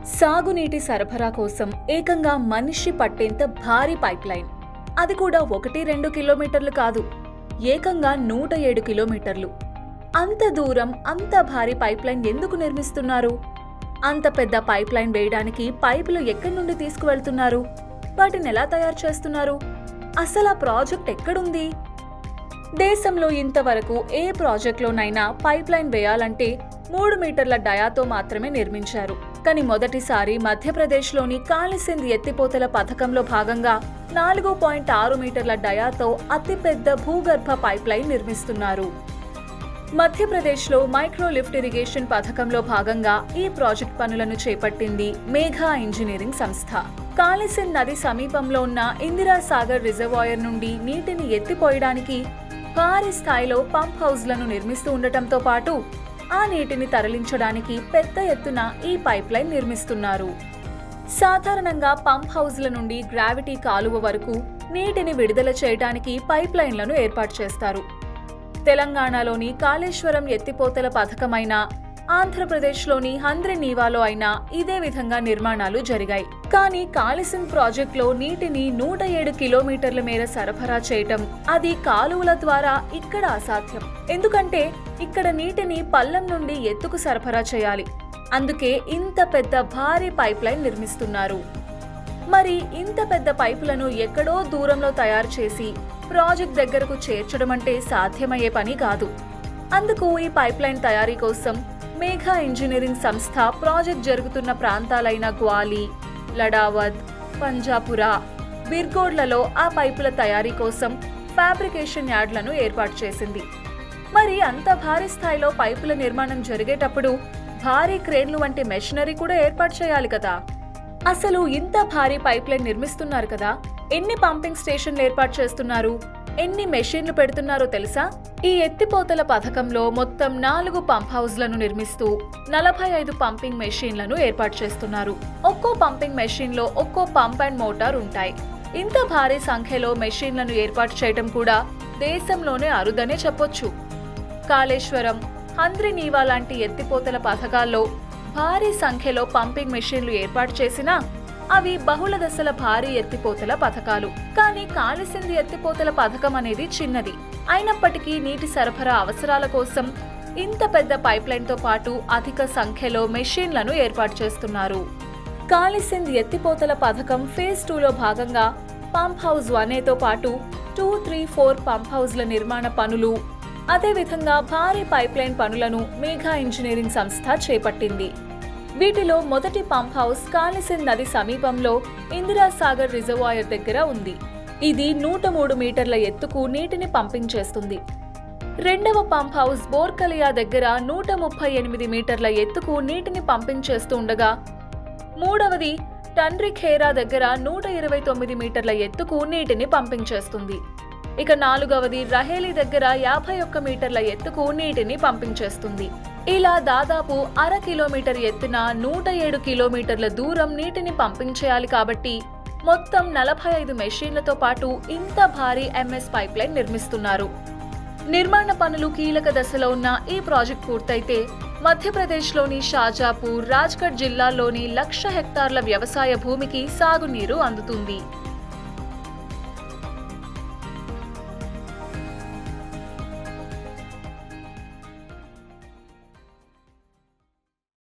సాగునీటి సరఫరా కోసం ఏకంగా మనిషి పట్టేంత భారీ పైప్లైన్ అది కూడా ఒకటి రెండు కిలోమీటర్లు కాదు ఏకంగా నూట ఏడు కిలోమీటర్లు అంత దూరం అంత భారీ పైప్లైన్ ఎందుకు నిర్మిస్తున్నారు అంత పెద్ద పైప్లైన్ వేయడానికి పైపులు ఎక్కడి నుండి తీసుకువెళ్తున్నారు వాటిని ఎలా తయారు చేస్తున్నారు అసలు ఆ ప్రాజెక్ట్ ఎక్కడుంది దేశంలో ఇంతవరకు ఏ ప్రాజెక్టులోనైనా పైప్లైన్ వేయాలంటే మూడు మీటర్ల డయాతో మాత్రమే నిర్మించారు కానీ మొదటిసారి మధ్యప్రదేశ్లోని కాళిసింద్ ఎత్తిపోతల పథకంలో భాగంగా నాలుగు పాయింట్ ఆరు మీటర్ల డయాతో అతిపెద్ద భూగర్భ పైప్లైన్ నిర్మిస్తున్నారు మధ్యప్రదేశ్లో మైక్రో లిఫ్ట్ ఇరిగేషన్ పథకంలో భాగంగా ఈ ప్రాజెక్ట్ పనులను చేపట్టింది మేఘా ఇంజనీరింగ్ సంస్థ కాళిసింద్ నది సమీపంలో ఉన్న ఇందిరా సాగర్ రిజర్వాయర్ నుండి నీటిని ఎత్తిపోయడానికి భారీ స్థాయిలో పంప్ హౌజ్లను నిర్మిస్తూ ఉండటంతో పాటు ఆ నీటిని తరలించడానికి పెద్ద ఎత్తున ఈ పైప్లైన్ నిర్మిస్తున్నారు సాధారణంగా పంప్ హౌజ్ల నుండి గ్రావిటీ కాలువ వరకు నీటిని విడుదల చేయడానికి పైప్లైన్లను ఏర్పాటు చేస్తారు తెలంగాణలోని కాళేశ్వరం ఎత్తిపోతల పథకమైన ఆంధ్రప్రదేశ్లోని హంద్రి నీవాలో అయినా ఇదే విధంగా నిర్మాణాలు జరిగాయి కానీ కాళిసింగ్ ప్రాజెక్టులో నీటిని నూట ఏడు కిలోమీటర్ల మేర సరఫరా చేయటం అది కాలువల ద్వారా ఇక్కడ అసాధ్యం ఎందుకంటే ఇక్కడ నీటిని పల్లం నుండి ఎత్తుకు సరఫరా చేయాలి అందుకే ఇంత పెద్ద భారీ పైప్లైన్ నిర్మిస్తున్నారు మరి ఇంత పెద్ద పైపులను ఎక్కడో దూరంలో తయారు చేసి ప్రాజెక్ట్ దగ్గరకు చేర్చడం అంటే సాధ్యమయ్యే పని కాదు అందుకు ఈ పైప్లైన్ తయారీ కోసం మేఘా ఇంజనీరింగ్ సంస్థ ప్రాజెక్ట్ జరుగుతున్న ప్రాంతాలైన గ్వాలి లడావద్ పంజాపురా బిర్గోడ్లలో ఆ పైపుల తయారీ కోసం ఫ్యాబ్రికేషన్ యార్డ్లను ఏర్పాటు చేసింది మరి అంత భారీ స్థాయిలో పైపుల నిర్మాణం జరిగేటప్పుడు భారీ క్రేన్లు వంటి మెషినరీ కూడా ఏర్పాటు చేయాలి కదా అసలు ఇంత భారీ పైప్లైన్ నిర్మిస్తున్నారు కదా ఎన్ని పంపింగ్ స్టేషన్లు ఏర్పాటు చేస్తున్నారు ఎన్ని మెషిన్లు పెడుతున్నారో తెలుసా ఈ ఎత్తిపోతల పథకంలో మొత్తం నాలుగు పంప్ హౌజ్లను నిర్మిస్తూ నలభై ఐదు పంపింగ్ మెషిన్లను ఏర్పాటు చేస్తున్నారు ఒక్కో పంపింగ్ మెషిన్ లో ఒక్కో పంప్ అండ్ మోటార్ ఉంటాయి ఇంత భారీ సంఖ్యలో మెషిన్లను ఏర్పాటు చేయడం కూడా దేశంలోనే అరుదనే చెప్పొచ్చు కాళేశ్వరం హంద్రి నీవా లాంటి ఎత్తిపోతల పథకాల్లో భారీ సంఖ్యలో పంపింగ్ మెషిన్లు ఏర్పాటు చేసినా అవి బహుళ దశల భారీ ఎత్తిపోతల పథకాలు కానీ కాళిసింది ఎత్తిపోతల పథకం అనేది చిన్నది అయినప్పటికీ నీటి సరఫరా అవసరాల కోసం ఇంత పెద్ద పైప్లైన్ తో పాటు అధిక సంఖ్యలో మెషిన్లను ఏర్పాటు చేస్తున్నారు కాళిసింద్ ఎత్తిపోతల పథకం ఫేజ్ టూలో భాగంగా పంప్ హౌస్ వన్ తో పాటు టూ త్రీ ఫోర్ పంప్ హౌస్ల నిర్మాణ పనులు అదేవిధంగా భారీ పైప్లైన్ పనులను మేఘా ఇంజనీరింగ్ సంస్థ చేపట్టింది వీటిలో మొదటి పంప్ హౌస్ కాళిసింద్ నది సమీపంలో ఇందిరా సాగర్ రిజర్వాయర్ దగ్గర ఉంది ఇది నూట మూడు మీటర్ల ఎత్తుకు నీటిని పంపింగ్ చేస్తుంది రెండవ పంప్ హౌస్ బోర్కలియా దగ్గర నూట ముప్పై ఎనిమిది మీటర్ల ఎత్తుకు నీటిని పంపింగ్ చేస్తూ ఉండగా మూడవది టండ్రిఖేరా దగ్గర నూట ఇరవై తొమ్మిది మీటర్ల ఎత్తుకు నీటిని పంపింగ్ చేస్తుంది ఇక నాలుగవది రహేలి దగ్గర యాభై ఒక్క మీటర్ల ఎత్తుకు నీటిని పంపింగ్ చేస్తుంది ఇలా దాదాపు అర కిలోమీటర్ ఎత్తున నూట ఏడు కిలోమీటర్ల దూరం నీటిని పంపింగ్ చేయాలి కాబట్టి మొత్తం నలభై ఐదు మెషిన్లతో పాటు ఇంత భారీ ఎంఎస్ పైప్లైన్ నిర్మిస్తున్నారు నిర్మాణ పనులు కీలక దశలో ఉన్న ఈ ప్రాజెక్ట్ పూర్తయితే మధ్యప్రదేశ్లోని షాజాపూర్ రాజ్గఢ్ జిల్లాల్లోని లక్ష హెక్టార్ల వ్యవసాయ భూమికి సాగునీరు అందుతుంది